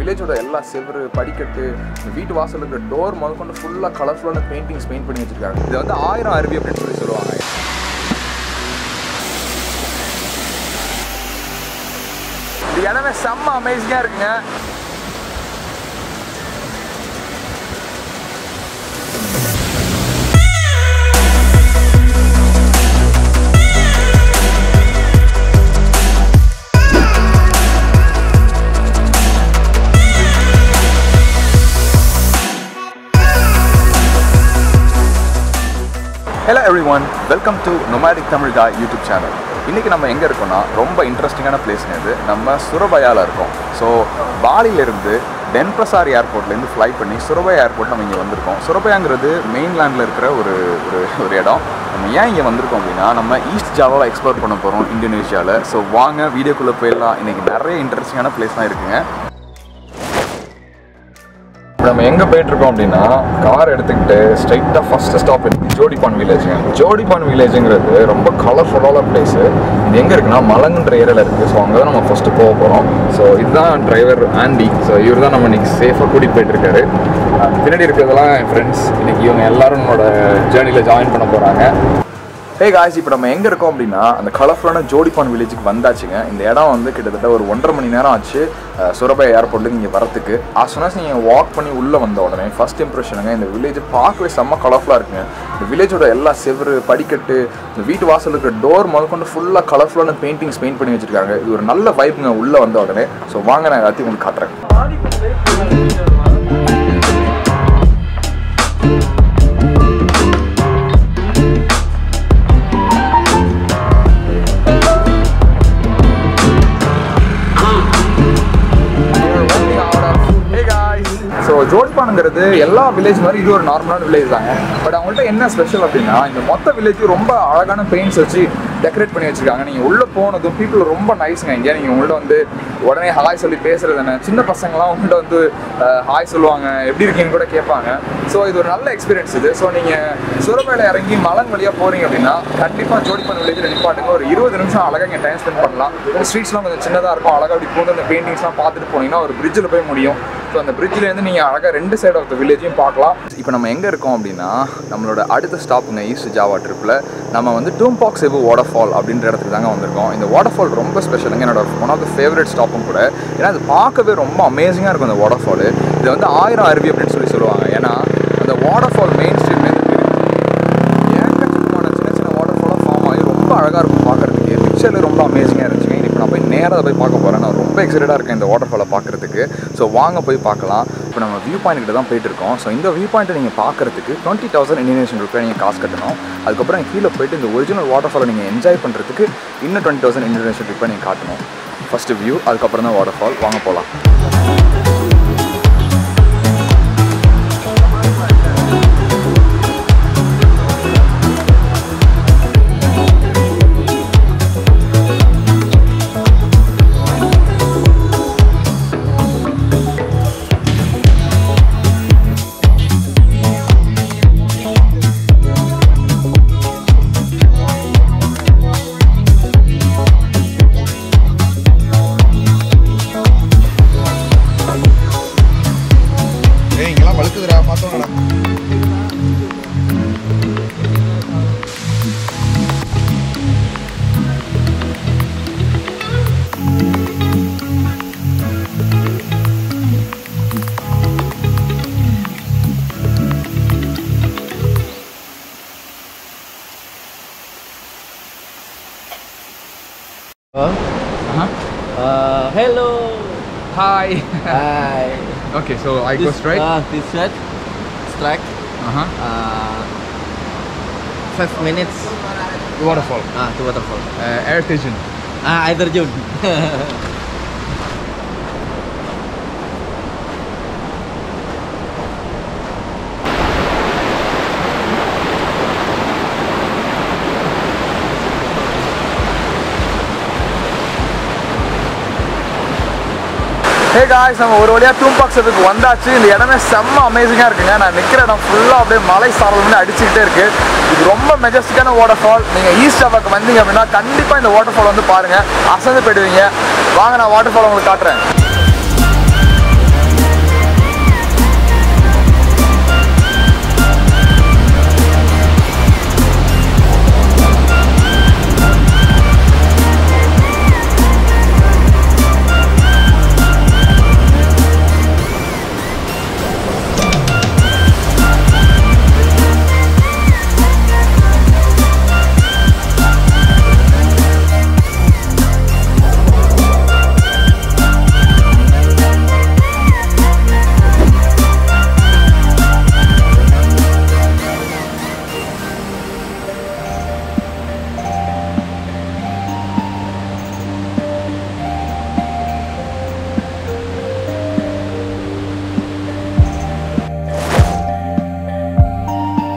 வில்லேஜோட எல்லா செவரு படிக்கட்டு இந்த வீட்டு வாசல் இருக்கிற டோர் முதற்கொண்டு ஃபுல்லாக கலர்ஃபுல்லான பெயிண்டிங்ஸ் பெயிண்ட் பண்ணி வச்சிருக்காங்க இது வந்து ஆயிரம் அருவி அப்படின்னு சொல்லி சொல்லுவாங்க இந்த இடமே செம்ம அமேசிங்காக இருக்குங்க hello everyone welcome to nomadic Tamil கா யூடியூப் சேனல் இன்றைக்கி நம்ம எங்கே இருக்கோம்னா ரொம்ப இன்ட்ரெஸ்டிங்கான பிளேஸ்ங்க இது நம்ம சுரபயாவில் இருக்கோம் ஸோ பாலியிலேருந்து டென்ப்ரசார் ஏர்போர்ட்லேருந்து ஃப்ளை பண்ணி சுரபயா ஏர்போர்ட் நம்ம இங்கே வந்திருக்கோம் சுரபயாங்கிறது மெயின்லேண்டில் இருக்கிற ஒரு ஒரு ஒரு இடம் நம்ம ஏன் இங்கே வந்திருக்கோம் அப்படின்னா நம்ம ஈஸ்ட் ஜாவாவை எக்ஸ்ப்ளோர் பண்ண போகிறோம் இந்தோனேஷியாவில் ஸோ வாங்க வீடியோக்குள்ளே போயிடலாம் இன்றைக்கி நிறைய இன்ட்ரெஸ்டிங்கான பிளேஸ்லாம் இருக்குங்க இப்போ நம்ம எங்கே போயிட்டுருக்கோம் அப்படின்னா கார் எடுத்துக்கிட்டு ஸ்ட்ரைட்டாக ஃபஸ்ட்டு ஸ்டாப் ஜோடிபான் வில்லேஜுங்க ஜோடிபான் வில்லேஜுங்கிறது ரொம்ப கலர்ஃபுல்லான பிளேஸு இது எங்கே இருக்குன்னா மலங்குன்ற ஏரியாவில் இருக்குது ஸோ அங்கே தான் நம்ம ஃபஸ்ட்டு போக போகிறோம் ஸோ இதுதான் டிரைவர் ஆண்டி ஸோ இவர் தான் நம்ம இன்னைக்கு சேஃபாக கூட்டிகிட்டு போயிட்டுருக்காரு பின்னாடி இருக்கிறதெல்லாம் என் ஃப்ரெண்ட்ஸ் இன்னைக்கு இவங்க எல்லாரும் நம்மளோட ஜேர்னியில் ஜாயின் பண்ண போகிறாங்க ஹே காய்ஸ் இப்போ நம்ம எங்கே இருக்கோம் அப்படின்னா அந்த கலர்ஃபுல்லான ஜோடிபான் வில்லேஜுக்கு வந்தாச்சுங்க இந்த இடம் வந்து கிட்டத்தட்ட ஒரு ஒன்றரை மணி நேரம் ஆச்சு அஹ், சுரபை ஏர்போர்ட்லேருந்து இங்கே வரத்துக்கு ஆஸ் சொன்னாஸ் நீங்கள் வாக் பண்ணி உள்ளே வந்த உடனே ஃபர்ஸ்ட் இம்ப்ரெஷனுங்க இந்த வில்லேஜ் பார்க்கவே செம்ம கலர்ஃபுல்லாக இருக்குங்க இந்த வில்லேஜோட எல்லா செவரு படிக்கட்டு இந்த வீட்டு வாசல் இருக்கிற டோர் முதற்கொண்டு ஃபுல்லாக கலர்ஃபுல்லான பெயிண்டிங்ஸ் பெயிண்ட் பண்ணி வச்சிருக்காங்க இது ஒரு நல்ல வைப்புங்க உள்ளே வந்த உடனே ஸோ வாங்க நான் எல்லாத்தையும் உங்களுக்கு காட்டுறேன் ஸோ ஜோட்பானுங்கிறது எல்லா வில்லேஜ் மாதிரி இது ஒரு நார்மலான வில்லேஜ் தாங்க பட் அவங்கள்ட்ட என்ன ஸ்பெஷல் அப்படின்னா இந்த மொத்த வில்லேஜும் ரொம்ப அழகான பெயிண்ட்ஸ் வச்சு டெக்கரேட் பண்ணி வச்சிருக்காங்க நீங்கள் உள்ளே போனதும் பீப்புள் ரொம்ப நைஸுங்க இங்கே நீங்கள் உள்ள வந்து உடனே ஹாய் சொல்லி பேசுறது என்ன சின்ன பசங்களாம் உங்கள்கிட்ட வந்து ஹாய் சொல்லுவாங்க எப்படி இருக்கீங்கன்னு கூட கேட்பாங்க ஸோ இது ஒரு நல்ல எக்ஸ்பீரியன்ஸ் இது ஸோ நீங்கள் சுரமேல இறங்கி மலன் வழியாக போகிறீங்க அப்படின்னா கண்டிப்பாக ஜோடிப்பான் வில்லேஜில் நிப்பாட்டுங்க ஒரு இருபது நிமிஷம் அழகாக இங்கே டைம் ஸ்பெண்ட் பண்ணலாம் ஸ்ட்ரீட்ஸ்லாம் கொஞ்சம் சின்னதாக இருக்கும் அழகாக அப்படி போட்டு அந்த பெயிண்டிங்ஸ்லாம் பார்த்துட்டு போனீங்கன்னா ஒரு பிரிட்ஜில் போய் முடியும் ஸோ அந்த பிரிட்ஜ்லேருந்து நீங்கள் அழகாக ரெண்டு சைடு ஆஃப் த வில்லேஜையும் பார்க்கலாம் இப்போ நம்ம எங்கே இருக்கோம் அப்படின்னா நம்மளோட அடுத்த ஸ்டாப்புங்க ஈஸ்ட் ஜாவா ட்ரிப்பில் நம்ம வந்து டூம்பாக் செவு வாட்டர் ஃபால் அப்படின்ற இடத்துக்கு தாங்க வந்திருக்கோம் இந்த வாட்டர் ஃபால் ரொம்ப ஸ்பெஷலுங்க என்னோட ஒன் ஆஃப் த ஃபேவரட் ஸ்டாப்பும் கூட ஏன்னா அது பார்க்கவே ரொம்ப அமேசிங்காக இருக்கும் அந்த வாட்டர் ஃபால் இது வந்து ஆயிரம் அருவி அப்படின்னு சொல்லி சொல்லுவாங்க ஏன்னா அந்த வாட்டர் ஃபால் மெயின் ஸ்ட்ரீட்லேருந்து ஏகச்சக்கமான சின்ன சின்ன வாட்டர் ஃபாலாக ஃபார்ம் ஆகி ரொம்ப அழகாக இருக்கும் பார்க்குறதுக்கு பிக்சரில் ரொம்ப அமேசிங்காக இருந்துச்சுங்க இப்போ நான் போய் நேராக போய் பார்க்க போகிறேன் நான் ரொம்ப எக்ஸைட்டடாக இருக்கேன் இந்த வாட்டர் ஃபாலை பார்க்குறதுக்கு ஸோ வாங்க போய் பார்க்கலாம் இப்போ நம்ம வியூ பாயிண்ட் கிட்ட தான் போயிட்டு இருக்கோம் ஸோ இந்த வியூ பாயிண்ட்டை நீங்கள் பார்க்குறதுக்கு டுவெண்ட்டி தௌசண்ட் இந்தியன் ருபீஸ் நீங்கள் காசு கட்டணும் அதுக்கப்புறம் நீங்கள் கீழே போயிட்டு இந்த ஒரிஜினல் வாட்டர் ஃபாலை நீங்கள் என்ஜாய் பண்ணுறதுக்கு இன்னும் டுவெண்ட்டி தௌசண்ட் இந்தியன் ருபீஸ் நீங்கள் காட்டணும் ஃபஸ்ட்டு வியூ அதுக்கப்புறம் தான் வாட்டர் ஃபால் வாங்க போகலாம் ஏய் இங்கெல்லாம் வழுக்குதுடா பார்த்தோங்கடா Uh, hello. Hi Hi. Okay so I go This- straight Uh, this set, strike. uh-huh. Uh, five minutes water fall uh, to waterfall. ஏர் ஸ்டேஷன் Ah, air terjun. Hey guys நம்ம ஒரு வழியாக தூம்பாக் செதுக்கு வந்தாச்சு இந்த இடமே செம்ம அமேசிங்காக இருக்குங்க நான் நிற்கிற இடம் ஃபுல்லாக அப்படியே மலை சாரல் வந்து அடிச்சுக்கிட்டே இருக்கு இது ரொம்ப மெஜஸ்டிக்கான வாட்டர் ஃபால் நீங்கள் ஈஸ்ட் ஜாவாக்கு வந்தீங்க அப்படின்னா கண்டிப்பாக இந்த வாட்டர் ஃபால் வந்து பாருங்கள் அசந்து போயிடுவீங்க வாங்க நான் வாட்டர் ஃபால் உங்களுக்கு காட்டுறேன்